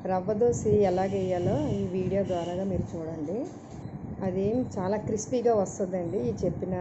రవ్వ దోశ ఎలాగ వేయాలో ఈ వీడియో ద్వారాగా మీరు చూడండి అది చాలా క్రిస్పీగా వస్తుందండి ఈ చెప్పిన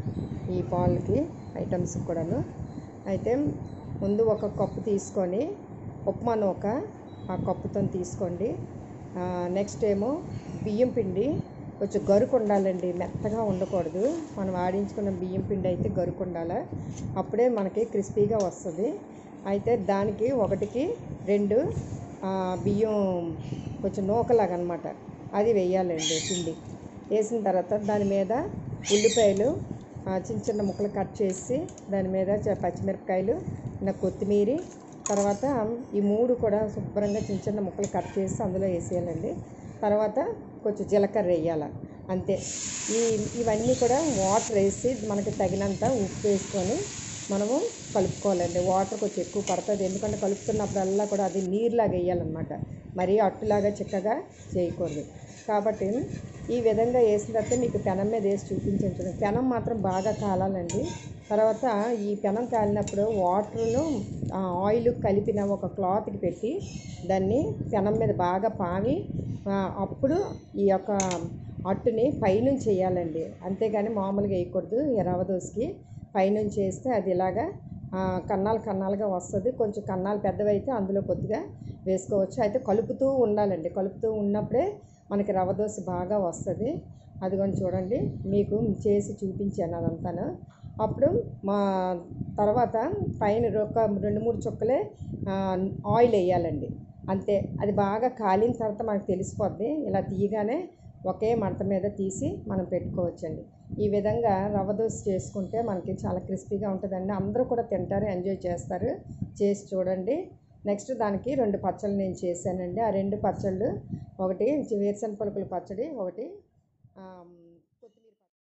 ఈ పాలకి ఐటమ్స్ కూడాను అయితే ముందు ఒక కప్పు తీసుకొని ఉప్మా నూక ఆ కప్పుతో తీసుకోండి నెక్స్ట్ ఏమో బియ్యం పిండి కొంచెం గరుకు ఉండాలండి మెత్తగా ఉండకూడదు మనం ఆడించుకున్న బియ్యం పిండి అయితే గరుకు ఉండాలి అప్పుడే మనకి క్రిస్పీగా వస్తుంది అయితే దానికి ఒకటికి రెండు ఆ, బియ్యం కొంచెం నూకలాగా అనమాట అది వేయాలండి పిండి వేసిన తర్వాత దాని మీద ఉల్లిపాయలు ఆ, చిన్న చిన్న ముక్కలు కట్ చేసి దాని మీద చ- పచ్చిమిరపకాయలు నా కొత్తిమీర తర్వాత ఈ మూడు కూడా శుభ్రంగా చిన్న చిన్న ముక్కలు కట్ చేసి అందులో వేసేయాలండి తర్వాత కొంచెం జీలకర్ర వేయాలి అంతే ఈ ఇవన్నీ కూడా వాటర్ వేసి మనకి తగినంత ఉప్పు వేసుకొని మనము కలుపుకోవాలండి వాటర్ కొంచెం ఎక్కువ పడుతుంది ఎందుకంటే కలుపుతున్నప్పుడల్లా కూడా అది నీరులాగా వేయాలన్నమాట మరీ అట్టులాగా చిక్కగా చేయకూడదు కాబట్టి ఈ విధంగా వేసిన తర్వాత మీకు పెనం మీద వేసి చూపించాను చూడండి పెనం మాత్రం బాగా కాలాలండి తర్వాత ఈ పెనం కాలినప్పుడు వాటర్ను ఆయిల్ కలిపిన ఒక క్లాత్కి పెట్టి దాన్ని పెనం మీద బాగా పావి ఆ, అప్పుడు ఈ యొక్క అట్టుని పైనుంచి వేయాలండి అంతేగాని మామూలుగా వేయకూడదు ఈ రవ్వ దోశకి పైనుంచి వేస్తే అది ఇలాగా ఆ, కన్నాలు కన్నాలుగా వస్తుంది కొంచెం కన్నాలు పెద్దవైతే అందులో కొద్దిగా వేసుకోవచ్చు అయితే కలుపుతూ ఉండాలండి కలుపుతూ ఉన్నప్పుడే మనకి రవ్వ దోశ బాగా వస్తుంది అది కొంచెం చూడండి మీకు చేసి చూపించాను అదంతాను అప్పుడు మా తర్వాత పైన ఒక రెండు మూడు చుక్కలే ఆ, ఆయిల్ వేయాలండి అంతే అది బాగా కాలిన తర్వాత మనకు తెలిసిపోద్ది ఇలా తీయగానే ఒకే మంట మీద తీసి మనం పెట్టుకోవచ్చండి ఈ విధంగా రవ్వ దోశ చేసుకుంటే మనకి చాలా క్రిస్పీగా ఉంటుందండి అందరూ కూడా తింటారు ఎంజాయ్ చేస్తారు చేసి చూడండి నెక్స్ట్ దానికి రెండు పచ్చళ్ళు నేను చేశానండి ఆ రెండు పచ్చళ్ళు ఒకటి వేరుశనగ పలుకుల పచ్చడి ఒకటి ఆ,